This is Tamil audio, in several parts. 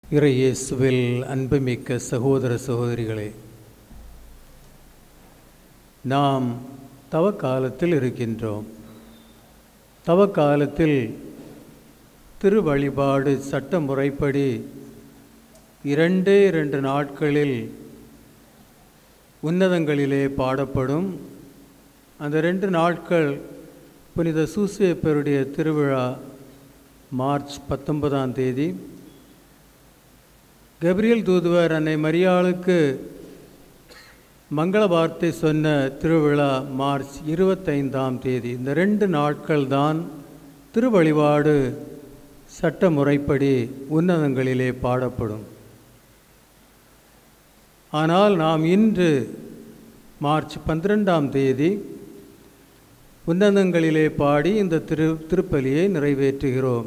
இறையேசுவில் அன்புமிக்க சகோதர சகோதரிகளே நாம் தவ காலத்தில் இருக்கின்றோம் தவ காலத்தில் திரு வழிபாடு சட்ட முறைப்படி இரண்டே இரண்டு நாட்களில் உன்னதங்களிலே பாடப்படும் அந்த ரெண்டு நாட்கள் புனித சூசியப்பருடைய திருவிழா மார்ச் பத்தொன்பதாம் தேதி கபிரியல் தூதுவர் அன்னை மரியாளுக்கு மங்கள வார்த்தை சொன்ன திருவிழா மார்ச் இருபத்தைந்தாம் தேதி இந்த ரெண்டு நாட்கள் தான் திருவழிபாடு சட்ட முறைப்படி உன்னதங்களிலே பாடப்படும் ஆனால் நாம் இன்று மார்ச் பன்னிரெண்டாம் தேதி உன்னதங்களிலே பாடி இந்த திரு திருப்பலியை நிறைவேற்றுகிறோம்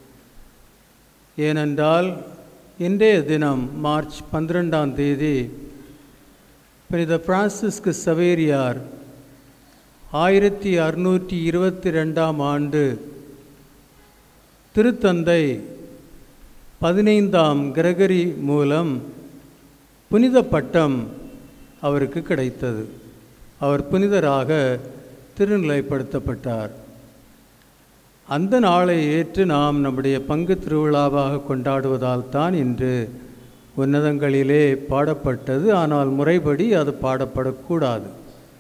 ஏனென்றால் இன்றைய தினம் மார்ச் பன்னிரெண்டாம் தேதி புனித பிரான்சிஸ்கு சவேரியார் ஆயிரத்தி அறுநூற்றி இருபத்தி ரெண்டாம் ஆண்டு திருத்தந்தை பதினைந்தாம் கிரகரி மூலம் புனித பட்டம் அவருக்கு கிடைத்தது அவர் புனிதராக திருநிலைப்படுத்தப்பட்டார் அந்த நாளை ஏற்று நாம் நம்முடைய பங்கு திருவிழாவாக கொண்டாடுவதால் தான் இன்று உன்னதங்களிலே பாடப்பட்டது ஆனால் முறைப்படி அது பாடப்படக்கூடாது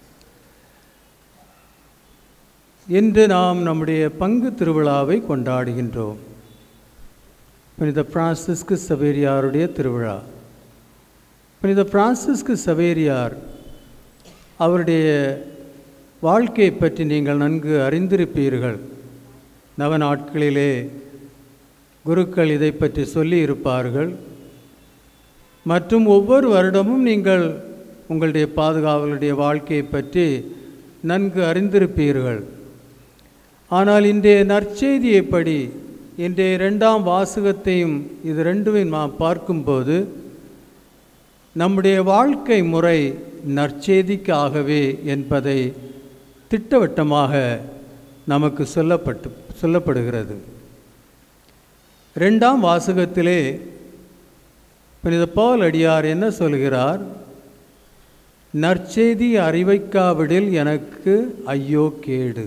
இன்று நாம் நம்முடைய பங்கு திருவிழாவை கொண்டாடுகின்றோம் புனித பிரான்சிஸ்கு சவேரியாருடைய திருவிழா புனித பிரான்சிஸ்கு சவேரியார் அவருடைய வாழ்க்கையை பற்றி நீங்கள் நன்கு அறிந்திருப்பீர்கள் நவ நாட்களிலே குருக்கள் இதை பற்றி சொல்லி இருப்பார்கள் மற்றும் ஒவ்வொரு வருடமும் நீங்கள் உங்களுடைய பாதுகாவலுடைய வாழ்க்கையை பற்றி நன்கு அறிந்திருப்பீர்கள் ஆனால் இன்றைய நற்செய்தியைப்படி இன்றைய இரண்டாம் வாசகத்தையும் இது ரெண்டுமே நாம் பார்க்கும்போது நம்முடைய வாழ்க்கை முறை நற்செய்திக்காகவே என்பதை திட்டவட்டமாக நமக்கு சொல்லப்பட்டு சொல்லப்படுகிறது ரெண்டாம் வாசகத்திலே புனித பவுல் அடியார் என்ன சொல்கிறார் நற்செய்தி அறிவைக்காவிடில் எனக்கு ஐயோ கேடு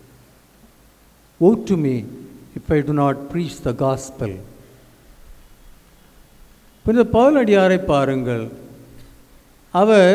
woe to me if I do not preach the gospel புனித பவுல் அடியாரை பாருங்கள் அவர்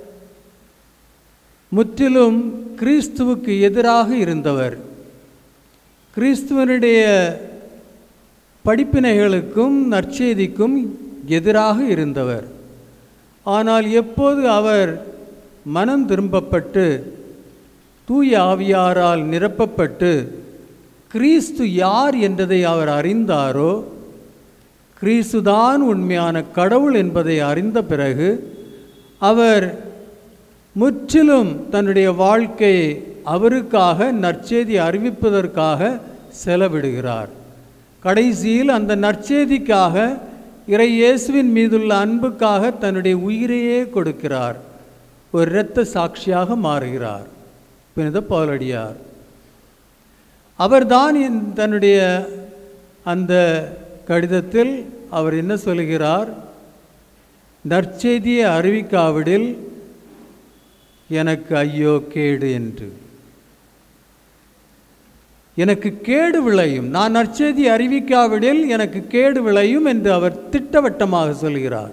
முற்றிலும் கிறிஸ்துவுக்கு எதிராக இருந்தவர் கிறிஸ்துவனுடைய படிப்பினைகளுக்கும் நற்செய்திக்கும் எதிராக இருந்தவர் ஆனால் எப்போது அவர் மனம் திரும்பப்பட்டு தூய ஆவியாரால் நிரப்பப்பட்டு கிறிஸ்து யார் என்றதை அவர் அறிந்தாரோ கிறிஸ்துதான் உண்மையான கடவுள் என்பதை அறிந்த பிறகு அவர் முற்றிலும் தன்னுடைய வாழ்க்கையை அவருக்காக நற்செய்தி அறிவிப்பதற்காக செலவிடுகிறார் கடைசியில் அந்த நற்செய்திக்காக இறை இயேசுவின் மீதுள்ள அன்புக்காக தன்னுடைய உயிரையே கொடுக்கிறார் ஒரு இரத்த சாட்சியாக மாறுகிறார் புனித பவுலடியார் அவர்தான் தன்னுடைய அந்த கடிதத்தில் அவர் என்ன சொல்கிறார் நற்செய்தியை அறிவிக்காவிடில் எனக்கு ஐயோ கேடு என்று எனக்கு கேடு விளையும் நான் நற்செய்தி அறிவிக்காவிடில் எனக்கு கேடு விளையும் என்று அவர் திட்டவட்டமாக சொல்கிறார்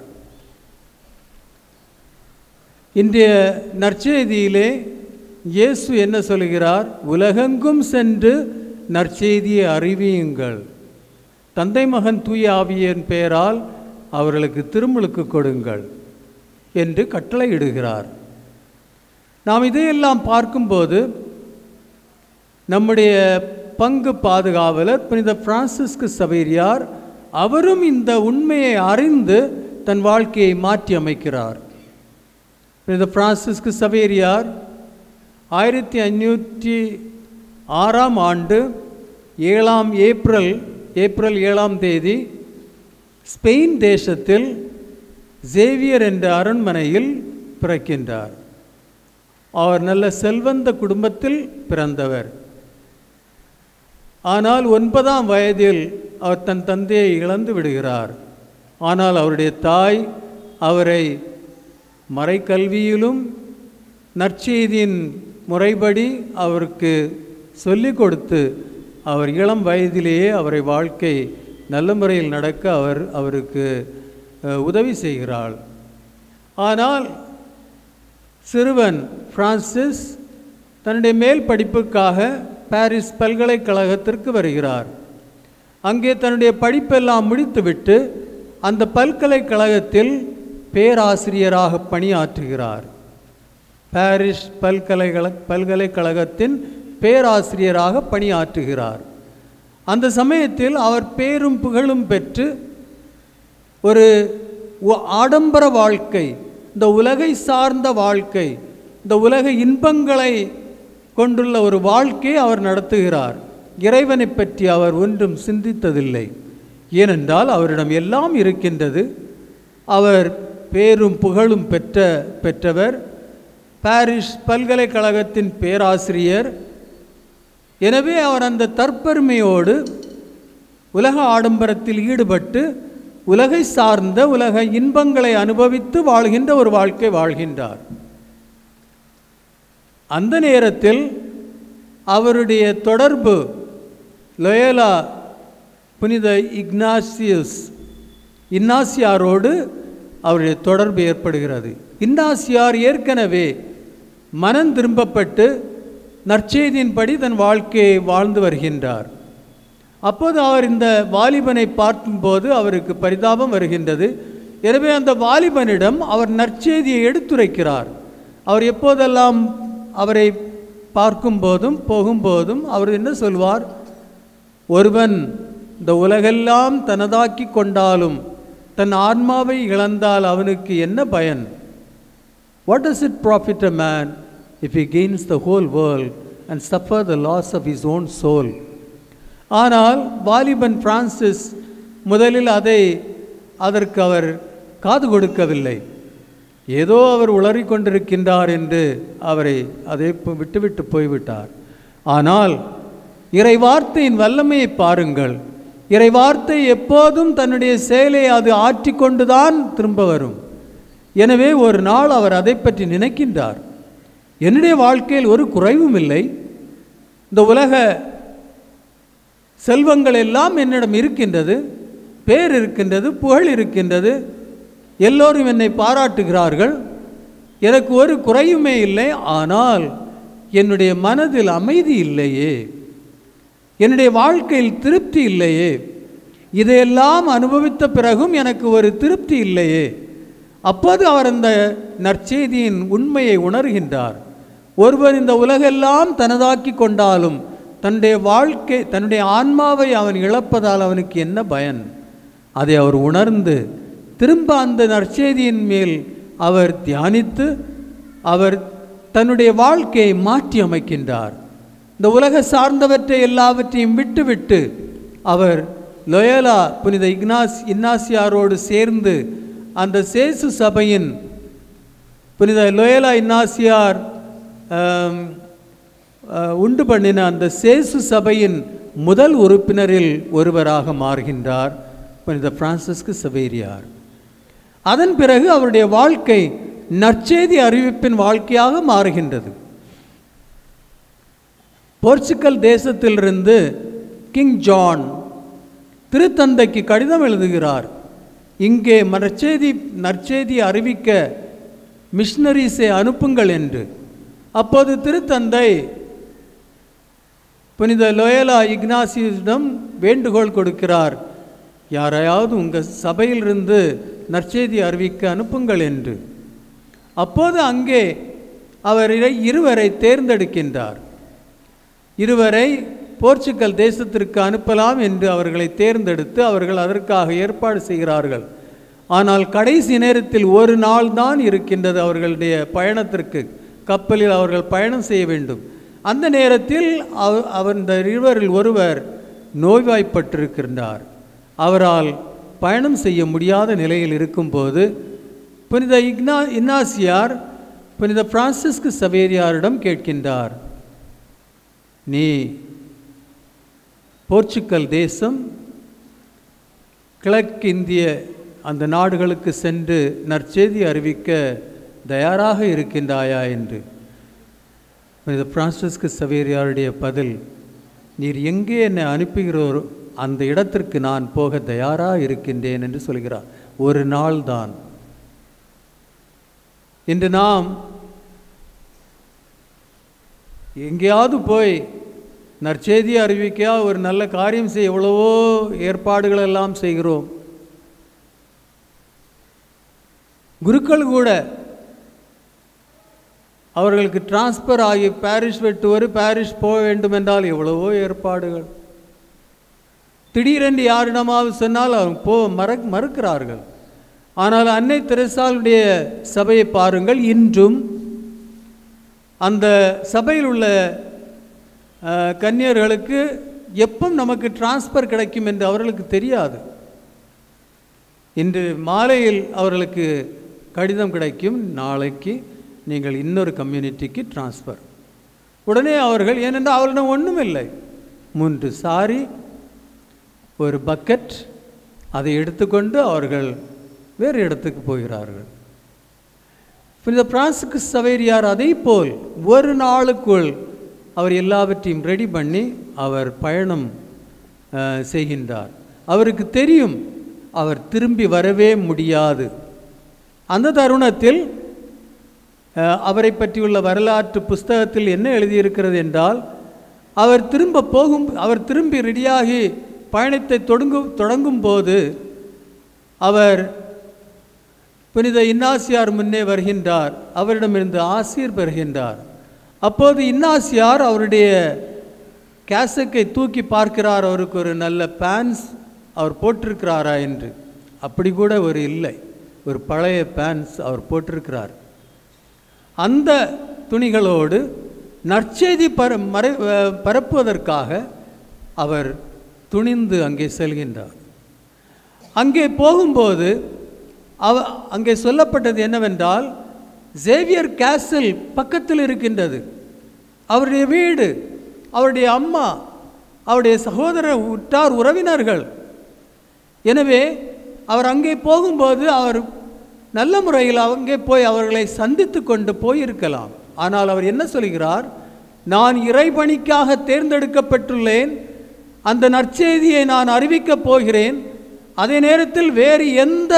இன்றைய நற்செய்தியிலே இயேசு என்ன சொல்கிறார் உலகெங்கும் சென்று நற்செய்தியை அறிவியுங்கள் தந்தை மகன் தூய ஆவியின் பெயரால் அவர்களுக்கு திருமுழுக்கு கொடுங்கள் என்று கட்டளையிடுகிறார் நாம் இதையெல்லாம் பார்க்கும்போது நம்முடைய பங்கு பாதுகாவலர் புனித பிரான்சிஸ்கு சவேரியார் அவரும் இந்த உண்மையை அறிந்து தன் வாழ்க்கையை மாற்றி அமைக்கிறார் புனித பிரான்சிஸ்கு சவேரியார் ஆயிரத்தி ஐநூற்றி ஆறாம் ஆண்டு ஏழாம் ஏப்ரல் ஏப்ரல் ஏழாம் தேதி ஸ்பெயின் தேசத்தில் ஜேவியர் என்ற அரண்மனையில் பிறக்கின்றார் அவர் நல்ல செல்வந்த குடும்பத்தில் பிறந்தவர் ஆனால் ஒன்பதாம் வயதில் அவர் தன் தந்தையை இழந்து விடுகிறார் ஆனால் அவருடைய தாய் அவரை மறைக்கல்வியிலும் நற்செய்தியின் முறைப்படி அவருக்கு சொல்லிக் கொடுத்து அவர் இளம் வயதிலேயே அவரை வாழ்க்கை நல்ல முறையில் நடக்க அவர் அவருக்கு அஹ், உதவி செய்கிறாள் ஆனால் சிறுவன் பிரான்சிஸ் தன்னுடைய மேல் படிப்புக்காக பாரிஸ் பல்கலைக்கழகத்திற்கு வருகிறார் அங்கே தன்னுடைய படிப்பெல்லாம் முடித்துவிட்டு அந்த பல்கலைக்கழகத்தில் பேராசிரியராக பணியாற்றுகிறார் பாரிஸ் பல்கலைக்கழக பல்கலைக்கழகத்தின் பேராசிரியராக பணியாற்றுகிறார் அந்த சமயத்தில் அவர் பேரும் புகழும் பெற்று ஒரு உ- ஆடம்பர வாழ்க்கை இந்த உலகை சார்ந்த வாழ்க்கை இந்த உலக இன்பங்களை கொண்டுள்ள ஒரு வாழ்க்கையை அவர் நடத்துகிறார் இறைவனை பற்றி அவர் ஒன்றும் சிந்தித்ததில்லை ஏனென்றால் அவரிடம் எல்லாம் இருக்கின்றது அவர் பேரும் புகழும் பெற்ற பெற்றவர் பாரிஸ் பல்கலைக்கழகத்தின் பேராசிரியர் எனவே அவர் அந்த தற்பெருமையோடு உலக ஆடம்பரத்தில் ஈடுபட்டு உலகை சார்ந்த உலக இன்பங்களை அனுபவித்து வாழ்கின்ற ஒரு வாழ்க்கை வாழ்கின்றார் அந்த நேரத்தில் அவருடைய தொடர்பு லொயலா புனித இக்னாசியஸ் இன்னாசியாரோடு அவருடைய தொடர்பு ஏற்படுகிறது இன்னாசியார் ஏற்கனவே மனம் திரும்பப்பட்டு நற்செய்தியின்படி தன் வாழ்க்கையை வாழ்ந்து வருகின்றார் அப்போது அவர் இந்த வாலிபனை பார்க்கும்போது அவருக்கு பரிதாபம் வருகின்றது எனவே அந்த வாலிபனிடம் அவர் நற்செய்தியை எடுத்துரைக்கிறார் அவர் எப்போதெல்லாம் அவரை பார்க்கும்போதும் போகும்போதும் அவர் என்ன சொல்வார் ஒருவன் இந்த உலகெல்லாம் தனதாக்கி கொண்டாலும் தன் ஆன்மாவை இழந்தால் அவனுக்கு என்ன பயன் What does it profit a man if he gains the whole world and suffer the loss of his own soul? ஆனால் வாலிபன் பிரான்சிஸ் முதலில் அதை அதற்கு அவர் காது கொடுக்கவில்லை ஏதோ அவர் உளறிக் கொண்டிருக்கின்றார் என்று அவரை அதை பு- விட்டுவிட்டு போய்விட்டார் ஆனால் இறை வார்த்தையின் வல்லமையை பாருங்கள் இறை வார்த்தை எப்போதும் தன்னுடைய செயலை அது ஆற்றிக்கொண்டுதான் திரும்ப வரும் எனவே ஒரு நாள் அவர் அதை பற்றி நினைக்கின்றார் என்னுடைய வாழ்க்கையில் ஒரு குறைவும் இல்லை இந்த உலக செல்வங்கள் எல்லாம் என்னிடம் இருக்கின்றது பேர் இருக்கின்றது புகழ் இருக்கின்றது எல்லோரும் என்னை பாராட்டுகிறார்கள் எனக்கு ஒரு குறையுமே இல்லை ஆனால் என்னுடைய மனதில் அமைதி இல்லையே என்னுடைய வாழ்க்கையில் திருப்தி இல்லையே இதையெல்லாம் அனுபவித்த பிறகும் எனக்கு ஒரு திருப்தி இல்லையே அப்போது அவர் அந்த நற்செய்தியின் உண்மையை உணர்கின்றார் ஒருவர் இந்த உலகெல்லாம் தனதாக்கி கொண்டாலும் தன்னுடைய வாழ்க்கை தன்னுடைய ஆன்மாவை அவன் இழப்பதால் அவனுக்கு என்ன பயன் அதை அவர் உணர்ந்து திரும்ப அந்த நற்செய்தியின் மேல் அவர் தியானித்து அவர் தன்னுடைய வாழ்க்கையை மாற்றி அமைக்கின்றார் இந்த உலக சார்ந்தவற்றை எல்லாவற்றையும் விட்டுவிட்டு அவர் லொயலா புனித இக்னாஸ் இன்னாசியாரோடு சேர்ந்து அந்த சேசு சபையின் புனித லொயலா இன்னாசியார் ஆம், அஹ், உண்டு பண்ணின அந்த சேசு சபையின் முதல் உறுப்பினரில் ஒருவராக மாறுகின்றார் புனித பிரான்சிஸ்கு சவேரியார் அதன் பிறகு அவருடைய வாழ்க்கை நற்செய்தி அறிவிப்பின் வாழ்க்கையாக மாறுகின்றது போர்ச்சுகல் தேசத்திலிருந்து கிங் ஜான் திருத்தந்தைக்கு கடிதம் எழுதுகிறார் இங்கே நற்செய்தி நற்செய்தி அறிவிக்க மிஷனரிஸை அனுப்புங்கள் என்று அப்போது திருத்தந்தை புனித லோயலா இக்னாசியிடம் வேண்டுகோள் கொடுக்கிறார் யாரையாவது உங்கள் சபையிலிருந்து நற்செய்தி அறிவிக்க அனுப்புங்கள் என்று அப்போது அங்கே அவர் இறை- இருவரை தேர்ந்தெடுக்கின்றார் இருவரை போர்ச்சுகல் தேசத்திற்கு அனுப்பலாம் என்று அவர்களை தேர்ந்தெடுத்து அவர்கள் அதற்காக ஏற்பாடு செய்கிறார்கள் ஆனால் கடைசி நேரத்தில் ஒரு நாள் தான் இருக்கின்றது அவர்களுடைய பயணத்திற்கு கப்பலில் அவர்கள் பயணம் செய்ய வேண்டும் அந்த நேரத்தில் அவ- அவர் இந்த இருவரில் ஒருவர் நோய்வாய்ப்பட்டிருக்கின்றார் அவரால் பயணம் செய்ய முடியாத நிலையில் இருக்கும்போது புனித இக்னா இன்னாசியார் புனித பிரான்சிஸ்கு சவேரியாரிடம் கேட்கின்றார் நீ போர்ச்சுக்கல் தேசம் கிழக்கிந்திய அந்த நாடுகளுக்கு சென்று நற்செய்தி அறிவிக்க தயாராக இருக்கின்றாயா என்று புனித பிரான்சிஸ்கு சவேரியாருடைய பதில் நீர் எங்கே என்னை அனுப்புகிறோரோ அந்த இடத்திற்கு நான் போக தயாராக இருக்கின்றேன் என்று சொல்கிறார் ஒரு நாள் தான் இன்று நாம் எங்கேயாவது போய் நற்செய்தி அறிவிக்க ஒரு நல்ல காரியம் செய்ய எவ்வளவோ ஏற்பாடுகள் எல்லாம் செய்கிறோம் குருக்கள் கூட அவர்களுக்கு டிரான்ஸ்ஃபர் ஆகி பாரிஸ் விட்டு ஒரு பாரிஸ் போக வேண்டும் என்றால் எவ்வளவோ ஏற்பாடுகள் திடீரென்று யாரிடமாவது சொன்னால் அவங்க போ மற மறுக்கிறார்கள் ஆனால் அன்னை தெரசாளுடைய சபையை பாருங்கள் இன்றும் அந்த சபையில் உள்ள அஹ், கன்னியர்களுக்கு எப்போ நமக்கு டிரான்ஸ்ஃபர் கிடைக்கும் என்று அவர்களுக்கு தெரியாது இன்று மாலையில் அவர்களுக்கு கடிதம் கிடைக்கும் நாளைக்கு நீங்கள் இன்னொரு கம்யூனிட்டிக்கு டிரான்ஸ்ஃபர் உடனே அவர்கள் ஏனென்றால் அவர்களிடம் ஒன்றும் இல்லை மூன்று சாரி ஒரு பக்கெட் அதை எடுத்துக்கொண்டு அவர்கள் வேறு இடத்துக்கு போகிறார்கள் புனித பிரான்சுக்கு சவேரியார் அதை போல் ஒரு நாளுக்குள் அவர் எல்லாவற்றையும் ரெடி பண்ணி அவர் பயணம் அஹ், செய்கின்றார் அவருக்கு தெரியும் அவர் திரும்பி வரவே முடியாது அந்த தருணத்தில் அஹ், அவரை பற்றியுள்ள வரலாற்று புஸ்தகத்தில் என்ன எழுதியிருக்கிறது என்றால் அவர் திரும்ப போகும் அவர் திரும்பி ரெடியாகி பயணத்தை தொடங்கும் தொடங்கும் போது அவர் புனித இன்னாசியார் முன்னே வருகின்றார் அவரிடமிருந்து ஆசீர் பெறுகின்றார் அப்போது இன்னாசியார் அவருடைய கேசக்கை தூக்கி பார்க்கிறார் அவருக்கு ஒரு நல்ல பேன்ஸ் அவர் போட்டிருக்கிறாரா என்று அப்படி கூட ஒரு இல்லை ஒரு பழைய பேன்ஸ் அவர் போட்டிருக்கிறார் அந்த துணிகளோடு நற்செய்தி பர மறை அஹ் பரப்புவதற்காக அவர் துணிந்து அங்கே செல்கின்றார் அங்கே போகும்போது அவ அங்கே சொல்லப்பட்டது என்னவென்றால் சேவியர் கேசல் பக்கத்தில் இருக்கின்றது அவருடைய வீடு அவருடைய அம்மா அவருடைய சகோதர உற்றார் உறவினர்கள் எனவே அவர் அங்கே போகும்போது அவர் நல்ல முறையில் அங்கே போய் அவர்களை சந்தித்து கொண்டு போயிருக்கலாம் ஆனால் அவர் என்ன சொல்கிறார் நான் இறைபணிக்காக தேர்ந்தெடுக்கப்பட்டுள்ளேன் அந்த நற்செய்தியை நான் அறிவிக்கப் போகிறேன் அதே நேரத்தில் வேறு எந்த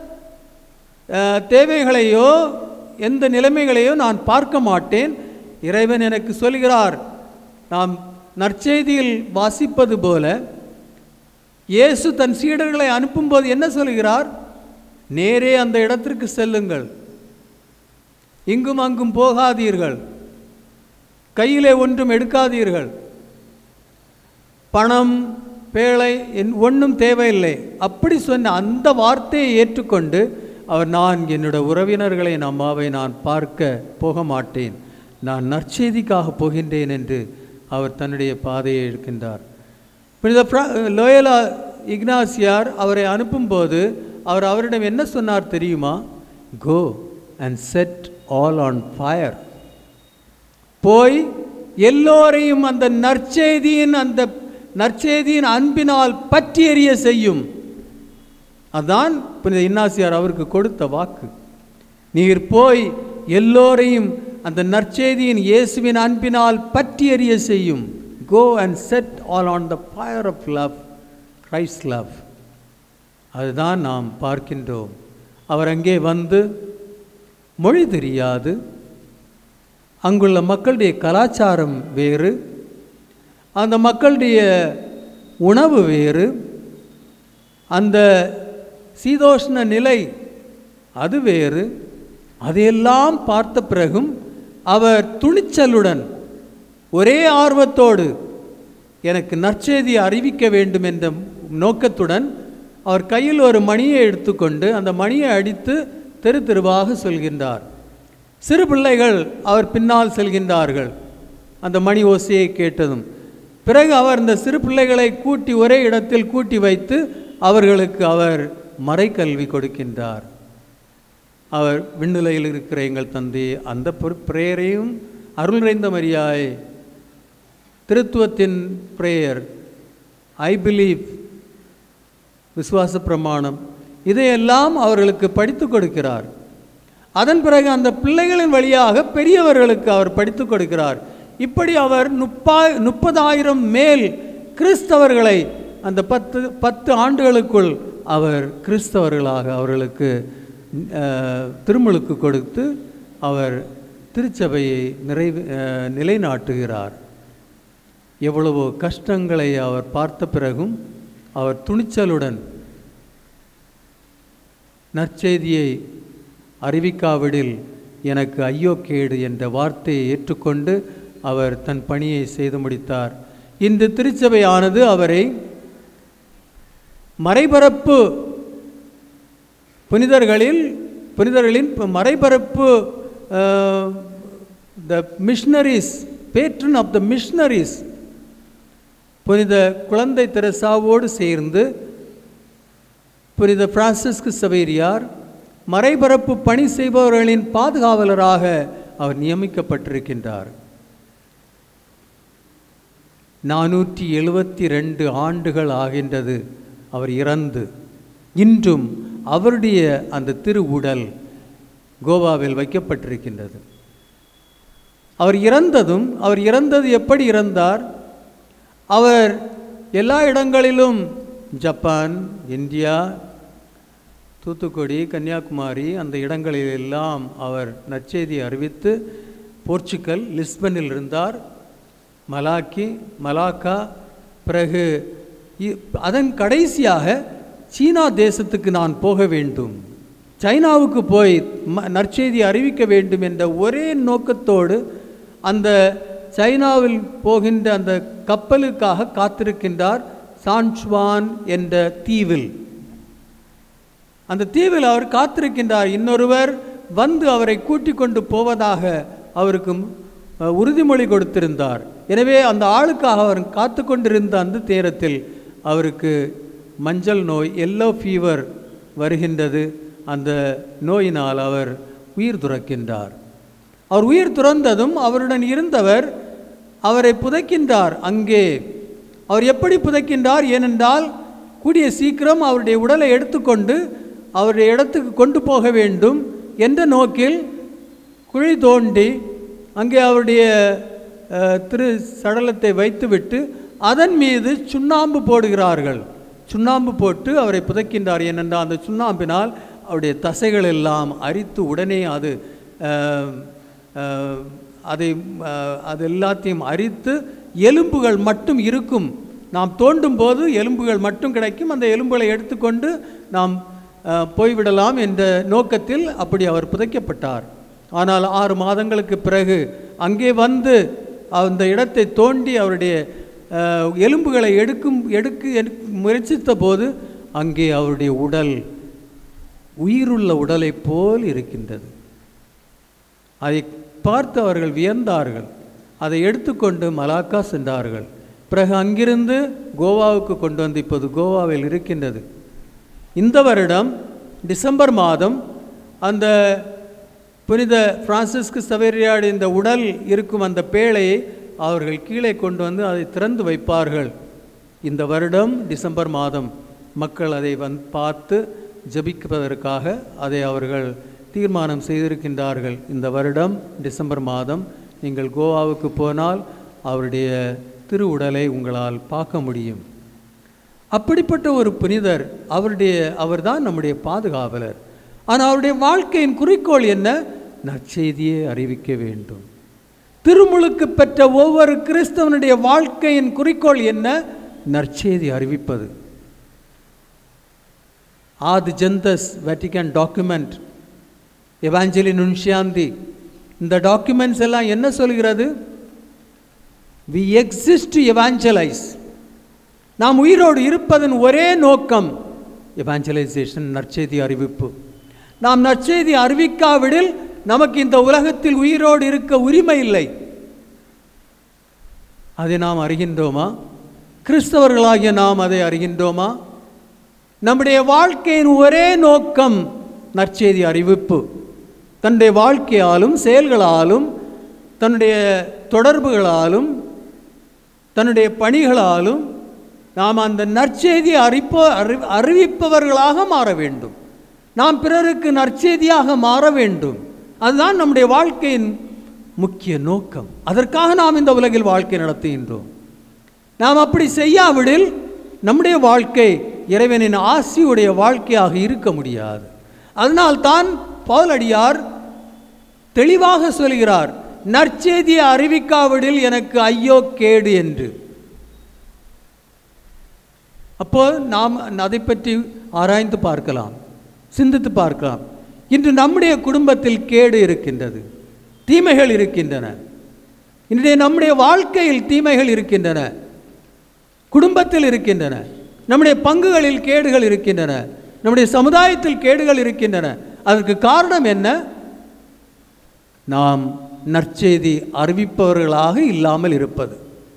அஹ், தேவைகளையோ எந்த நிலைமைகளையோ நான் பார்க்க மாட்டேன் இறைவன் எனக்கு சொல்கிறார் நாம் நற்செய்தியில் வாசிப்பது போல இயேசு தன் சீடர்களை அனுப்பும்போது என்ன சொல்கிறார் நேரே அந்த இடத்திற்கு செல்லுங்கள் இங்கும் அங்கும் போகாதீர்கள் கையிலே ஒன்றும் எடுக்காதீர்கள் பணம் பேழை என் ஒன்றும் தேவையில்லை அப்படி சொன்ன அந்த வார்த்தையை ஏற்றுக்கொண்டு அவர் நான் என்னோட உறவினர்களை என் அம்மாவை நான் பார்க்க போக மாட்டேன் நான் நற்செய்திக்காக போகின்றேன் என்று அவர் தன்னுடைய பாதையை எடுக்கின்றார் புனித பிர- லோயலா இக்னாசியார் அவரை அனுப்பும்போது அவர் அவரிடம் என்ன சொன்னார் தெரியுமா go and set all on fire போய் எல்லோரையும் அந்த நற்செய்தியின் அந்த நற்செய்தியின் அன்பினால் பற்றி எறிய செய்யும் அதான் புனித இன்னாசியார் அவருக்கு கொடுத்த வாக்கு நீர் போய் எல்லோரையும் அந்த நற்செய்தியின் இயேசுவின் அன்பினால் பற்றி எறிய செய்யும் go and set all on the fire of love Christ love அதுதான் நாம் பார்க்கின்றோம் அவர் அங்கே வந்து மொழி தெரியாது அங்குள்ள மக்களுடைய கலாச்சாரம் வேறு அந்த மக்களுடைய உணவு வேறு அந்த சீதோஷ்ண நிலை அது வேறு அதையெல்லாம் பார்த்த பிறகும் அவர் துணிச்சலுடன் ஒரே ஆர்வத்தோடு எனக்கு நற்செய்தியை அறிவிக்க வேண்டும் என்ற நோக்கத்துடன் அவர் கையில் ஒரு மணியை எடுத்துக்கொண்டு அந்த மணியை அடித்து தெரு தெருவாக சொல்கின்றார் சிறு பிள்ளைகள் அவர் பின்னால் செல்கின்றார்கள் அந்த மணி ஓசையை கேட்டதும் பிறகு அவர் இந்த சிறு பிள்ளைகளை கூட்டி ஒரே இடத்தில் கூட்டி வைத்து அவர்களுக்கு அவர் மறைக்கல்வி கொடுக்கின்றார் அவர் விண்ணுலையில் இருக்கிற எங்கள் தந்தை அந்த பிரேயரையும் அருள் நிறைந்த மரியாய் திருத்துவத்தின் பிரேயர் ஐ பிலீவ் விசுவாச பிரமாணம் இதையெல்லாம் அவர்களுக்கு படித்து கொடுக்கிறார் அதன் பிறகு அந்த பிள்ளைகளின் வழியாக பெரியவர்களுக்கு அவர் படித்து கொடுக்கிறார் இப்படி அவர் முப்பா முப்பதாயிரம் மேல் கிறிஸ்தவர்களை அந்த பத்து பத்து ஆண்டுகளுக்குள் அவர் கிறிஸ்தவர்களாக அவர்களுக்கு அஹ், திருமுழுக்கு கொடுத்து அவர் திருச்சபையை நிறைவு அஹ், நிலைநாட்டுகிறார் எவ்வளவோ கஷ்டங்களை அவர் பார்த்த பிறகும் அவர் துணிச்சலுடன் நற்செய்தியை அறிவிக்காவிடில் எனக்கு ஐயோ கேடு என்ற வார்த்தையை ஏற்றுக்கொண்டு அவர் தன் பணியை செய்து முடித்தார் இன்று திருச்சபையானது அவரை மறைபரப்பு புனிதர்களில் புனிதர்களின் மறைபரப்பு the missionaries patron of the missionaries புனித குழந்தை தெரசாவோடு சேர்ந்து புனித பிரான்சிஸ்கு சவேரியார் மறைபரப்பு பணி செய்பவர்களின் பாதுகாவலராக அவர் நியமிக்கப்பட்டிருக்கின்றார் நானூற்றி எழுபத்தி ரெண்டு ஆண்டுகள் ஆகின்றது அவர் இறந்து இன்றும் அவருடைய அந்த திரு உடல் கோவாவில் வைக்கப்பட்டிருக்கின்றது அவர் இறந்ததும் அவர் இறந்தது எப்படி இறந்தார் அவர் எல்லா இடங்களிலும் ஜப்பான் இந்தியா தூத்துக்குடி கன்னியாகுமரி அந்த இடங்களிலெல்லாம் அவர் நற்செய்தி அறிவித்து போர்ச்சுகல் லிஸ்பனில் இருந்தார் மலாக்கி மலாக்கா பிறகு இ- அதன் கடைசியாக சீனா தேசத்துக்கு நான் போக வேண்டும் சைனாவுக்கு போய் ம நற்செய்தி அறிவிக்க வேண்டும் என்ற ஒரே நோக்கத்தோடு அந்த சைனாவில் போகின்ற அந்த கப்பலுக்காக காத்திருக்கின்றார் சான்சுவான் என்ற தீவில் அந்த தீவில் அவர் காத்திருக்கின்றார் இன்னொருவர் வந்து அவரை கூட்டிக் கொண்டு போவதாக அவருக்கு அஹ், உறுதிமொழி கொடுத்திருந்தார் எனவே அந்த ஆளுக்காக அவர் காத்து கொண்டிருந்த அந்த நேரத்தில் அவருக்கு மஞ்சள் நோய் எல்லோ ஃபீவர் வருகின்றது அந்த நோயினால் அவர் உயிர் துறக்கின்றார் அவர் உயிர் துறந்ததும் அவருடன் இருந்தவர் அவரை புதைக்கின்றார் அங்கே அவர் எப்படி புதைக்கின்றார் ஏனென்றால் கூடிய சீக்கிரம் அவருடைய உடலை எடுத்துக்கொண்டு அவருடைய இடத்துக்கு கொண்டு போக வேண்டும் என்ற நோக்கில் குழி தோண்டி அங்கே அவருடைய அஹ், திரு சடலத்தை வைத்துவிட்டு அதன் மீது சுண்ணாம்பு போடுகிறார்கள் சுண்ணாம்பு போட்டு அவரை புதைக்கின்றார் ஏனென்றால் அந்த சுண்ணாம்பினால் அவருடைய தசைகள் எல்லாம் அரித்து உடனே அது அஹ், அஹ், அதை அஹ், அது எல்லாத்தையும் அரித்து எலும்புகள் மட்டும் இருக்கும் நாம் தோண்டும் போது எலும்புகள் மட்டும் கிடைக்கும் அந்த எலும்புகளை எடுத்துக்கொண்டு நாம் அஹ், போய்விடலாம் என்ற நோக்கத்தில் அப்படி அவர் புதைக்கப்பட்டார் ஆனால் ஆறு மாதங்களுக்கு பிறகு அங்கே வந்து அந்த இடத்தை தோண்டி அவருடைய அஹ், எலும்புகளை எடுக்கும் எடுக்க எடுக்க முயற்சித்த போது அங்கே அவருடைய உடல் உயிருள்ள உடலைப் போல் இருக்கின்றது அதை பார்த்து அவர்கள் வியந்தார்கள் அதை எடுத்துக்கொண்டு மலாக்கா சென்றார்கள் பிறகு அங்கிருந்து கோவாவுக்கு கொண்டு வந்து இப்போது கோவாவில் இருக்கின்றது இந்த வருடம் டிசம்பர் மாதம் அந்த புனித பிரான்சிஸ்கு சவேரியாடு இந்த உடல் இருக்கும் அந்த பேழையை அவர்கள் கீழே கொண்டு வந்து அதை திறந்து வைப்பார்கள் இந்த வருடம் டிசம்பர் மாதம் மக்கள் அதை வந்து பார்த்து ஜெபிப்பதற்காக அதை அவர்கள் தீர்மானம் செய்திருக்கின்றார்கள் இந்த வருடம் டிசம்பர் மாதம் நீங்கள் கோவாவுக்கு போனால் அவருடைய திரு உடலை உங்களால் பார்க்க முடியும் அப்படிப்பட்ட ஒரு புனிதர் அவருடைய அவர்தான் நம்முடைய பாதுகாவலர் ஆனால் அவருடைய வாழ்க்கையின் குறிக்கோள் என்ன நற்செய்தியை அறிவிக்க வேண்டும் திருமுழுக்கு பெற்ற ஒவ்வொரு கிறிஸ்தவனுடைய வாழ்க்கையின் குறிக்கோள் என்ன நற்செய்தி அறிவிப்பது ஆது ஜெந்தஸ் வெட்டிகன் டாக்குமெண்ட் எவாஞ்சலி நுன்ஷியாந்தி இந்த டாக்குமெண்ட்ஸ் எல்லாம் என்ன சொல்கிறது வி எக்ஸிஸ்ட் டு எவாஞ்சலைஸ் நாம் உயிரோடு இருப்பதன் ஒரே நோக்கம் எவாஞ்சலைசேஷன் நற்செய்தி அறிவிப்பு நாம் நற்செய்தி அறிவிக்காவிடில் நமக்கு இந்த உலகத்தில் உயிரோடு இருக்க உரிமை இல்லை அதை நாம் அறிகின்றோமா கிறிஸ்தவர்களாகிய நாம் அதை அறிகின்றோமா நம்முடைய வாழ்க்கையின் ஒரே நோக்கம் நற்செய்தி அறிவிப்பு தன்னுடைய வாழ்க்கையாலும் செயல்களாலும் தன்னுடைய தொடர்புகளாலும் தன்னுடைய பணிகளாலும் நாம் அந்த நற்செய்தியை அறிப்போ அறி அறிவிப்பவர்களாக மாற வேண்டும் நாம் பிறருக்கு நற்செய்தியாக மாற வேண்டும் அதுதான் நம்முடைய வாழ்க்கையின் முக்கிய நோக்கம் அதற்காக நாம் இந்த உலகில் வாழ்க்கை நடத்துகின்றோம் நாம் அப்படி செய்யாவிடில் நம்முடைய வாழ்க்கை இறைவனின் ஆசியுடைய வாழ்க்கையாக இருக்க முடியாது அதனால்தான் பவுலடியார் தெளிவாக சொல்கிறார் நற்செய்தியை அறிவிக்காவிடில் எனக்கு ஐயோ கேடு என்று அப்போ நாம் அதை பற்றி ஆராய்ந்து பார்க்கலாம் சிந்தித்து பார்க்கலாம் இன்று நம்முடைய குடும்பத்தில் கேடு இருக்கின்றது தீமைகள் இருக்கின்றன இன்றைய நம்முடைய வாழ்க்கையில் தீமைகள் இருக்கின்றன குடும்பத்தில் இருக்கின்றன நம்முடைய பங்குகளில் கேடுகள் இருக்கின்றன நம்முடைய சமுதாயத்தில் கேடுகள் இருக்கின்றன அதற்கு காரணம் என்ன நாம் நற்செய்தி அறிவிப்பவர்களாக இல்லாமல் இருப்பது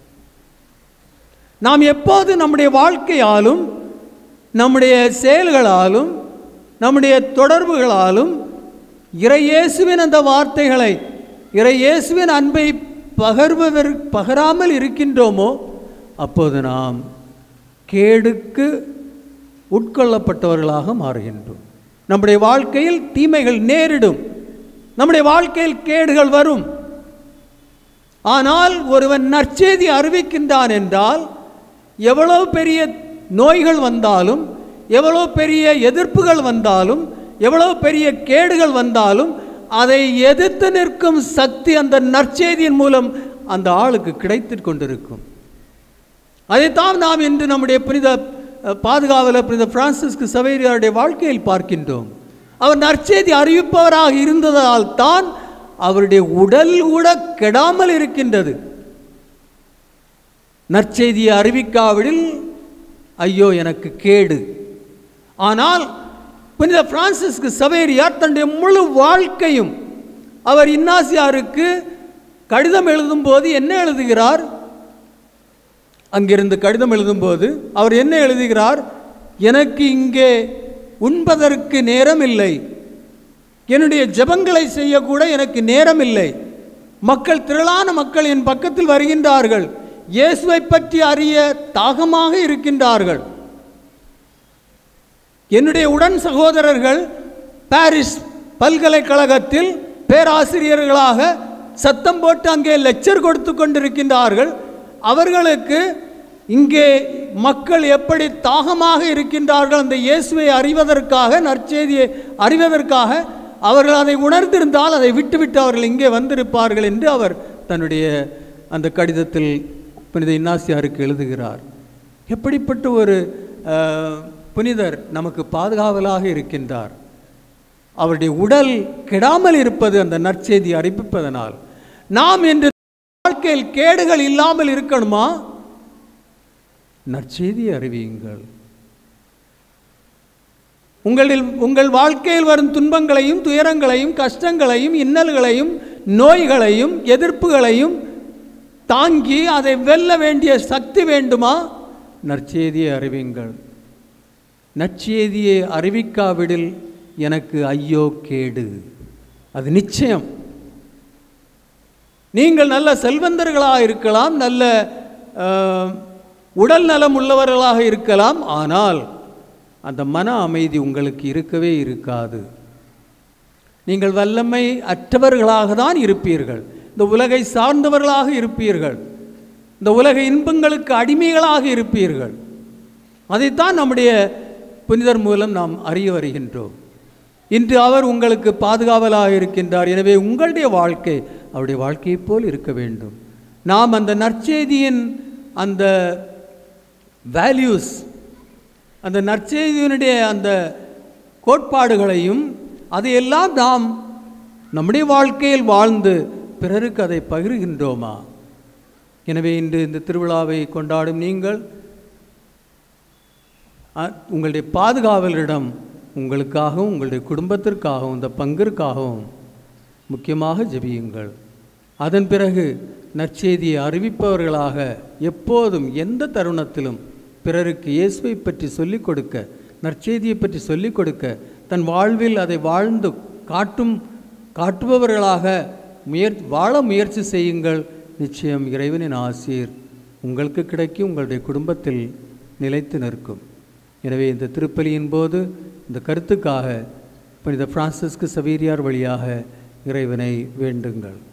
நாம் எப்போது நம்முடைய வாழ்க்கையாலும் நம்முடைய செயல்களாலும் நம்முடைய தொடர்புகளாலும் இறையேசுவின் அந்த வார்த்தைகளை இறையேசுவின் அன்பை பகர்வதற் பகராமல் இருக்கின்றோமோ அப்போது நாம் கேடுக்கு உட்கொள்ளப்பட்டவர்களாக மாறுகின்றோம் நம்முடைய வாழ்க்கையில் தீமைகள் நேரிடும் நம்முடைய வாழ்க்கையில் கேடுகள் வரும் ஆனால் ஒருவன் நற்செய்தி அறிவிக்கின்றான் என்றால் எவ்வளவு பெரிய நோய்கள் வந்தாலும் எவ்வளவு பெரிய எதிர்ப்புகள் வந்தாலும் எவ்வளவு பெரிய கேடுகள் வந்தாலும் அதை எதிர்த்து நிற்கும் சக்தி அந்த நற்செய்தியின் மூலம் அந்த ஆளுக்கு கிடைத்து கொண்டிருக்கும் அதைத்தான் நாம் இன்று நம்முடைய புனித அஹ், பாதுகாவலர் புனித பிரான்சிஸ்கு சவேரியாருடைய வாழ்க்கையில் பார்க்கின்றோம் அவர் நற்செய்தி அறிவிப்பவராக இருந்ததால் தான் அவருடைய உடல் கூட கெடாமல் இருக்கின்றது நற்செய்தியை அறிவிக்காவிடில் ஐயோ எனக்கு கேடு ஆனால் புனித பிரான்சிஸ்கு சவேரியார் தன்னுடைய முழு வாழ்க்கையும் அவர் இன்னாசியாருக்கு கடிதம் எழுதும்போது என்ன எழுதுகிறார் அங்கிருந்து கடிதம் எழுதும்போது அவர் என்ன எழுதுகிறார் எனக்கு இங்கே உண்பதற்கு நேரம் இல்லை என்னுடைய ஜெபங்களை செய்யக்கூட எனக்கு நேரம் இல்லை மக்கள் திரளான மக்கள் என் பக்கத்தில் வருகின்றார்கள் இயேசுவை பற்றி அறிய தாகமாக இருக்கின்றார்கள் என்னுடைய உடன் சகோதரர்கள் பாரிஸ் பல்கலைக்கழகத்தில் பேராசிரியர்களாக சத்தம் போட்டு அங்கே லெக்சர் கொடுத்து கொண்டிருக்கின்றார்கள் அவர்களுக்கு இங்கே மக்கள் எப்படி தாகமாக இருக்கின்றார்கள் அந்த இயேசுவை அறிவதற்காக நற்செய்தியை அறிவதற்காக அவர்கள் அதை உணர்ந்திருந்தால் அதை விட்டுவிட்டு அவர்கள் இங்கே வந்திருப்பார்கள் என்று அவர் தன்னுடைய அந்த கடிதத்தில் புனித இன்னாசியாருக்கு எழுதுகிறார் எப்படிப்பட்ட ஒரு அஹ், புனிதர் நமக்கு பாதுகாவலாக இருக்கின்றார் அவருடைய உடல் கெடாமல் இருப்பது அந்த நற்செய்தி அறிவிப்பதனால் நாம் இன்று வாழ்க்கையில் கேடுகள் இல்லாமல் இருக்கணுமா நற்செய்தி அறிவியுங்கள் உங்களில் உங்கள் வாழ்க்கையில் வரும் துன்பங்களையும் துயரங்களையும் கஷ்டங்களையும் இன்னல்களையும் நோய்களையும் எதிர்ப்புகளையும் தாங்கி அதை வெல்ல வேண்டிய சக்தி வேண்டுமா நற்செய்தியை அறிவியுங்கள் நற்செய்தியை அறிவிக்காவிடில் எனக்கு ஐயோ கேடு அது நிச்சயம் நீங்கள் நல்ல செல்வந்தர்களாக இருக்கலாம் நல்ல அஹ், உடல் நலம் உள்ளவர்களாக இருக்கலாம் ஆனால் அந்த மன அமைதி உங்களுக்கு இருக்கவே இருக்காது நீங்கள் வல்லமை அற்றவர்களாக தான் இருப்பீர்கள் இந்த உலகை சார்ந்தவர்களாக இருப்பீர்கள் இந்த உலக இன்பங்களுக்கு அடிமைகளாக இருப்பீர்கள் அதைத்தான் நம்முடைய புனிதர் மூலம் நாம் அறிய வருகின்றோம் இன்று அவர் உங்களுக்கு பாதுகாவலாக இருக்கின்றார் எனவே உங்களுடைய வாழ்க்கை அவருடைய வாழ்க்கையைப் போல் இருக்க வேண்டும் நாம் அந்த நற்செய்தியின் அந்த வேல்யூஸ் அந்த நற்செய்தியினுடைய அந்த கோட்பாடுகளையும் அதையெல்லாம் நாம் நம்முடைய வாழ்க்கையில் வாழ்ந்து பிறருக்கு அதை பகிர்கின்றோமா எனவே இன்று இந்த திருவிழாவை கொண்டாடும் நீங்கள் அ- உங்களுடைய பாதுகாவலரிடம் உங்களுக்காகவும் உங்களுடைய குடும்பத்திற்காகவும் இந்த பங்கிற்காகவும் முக்கியமாக ஜெபியுங்கள் அதன் பிறகு நற்செய்தியை அறிவிப்பவர்களாக எப்போதும் எந்த தருணத்திலும் பிறருக்கு இயேசுவை பற்றி சொல்லிக் கொடுக்க நற்செய்தியை பற்றி சொல்லிக் கொடுக்க தன் வாழ்வில் அதை வாழ்ந்து காட்டும் காட்டுபவர்களாக முயற் வாழ முயற்சி செய்யுங்கள் நிச்சயம் இறைவனின் ஆசீர் உங்களுக்கு கிடைக்கும் உங்களுடைய குடும்பத்தில் நிலைத்து நிற்கும் எனவே இந்த திருப்பலியின் போது இந்த கருத்துக்காக புனித பிரான்சிஸ்கு சவேரியார் வழியாக இறைவனை வேண்டுங்கள்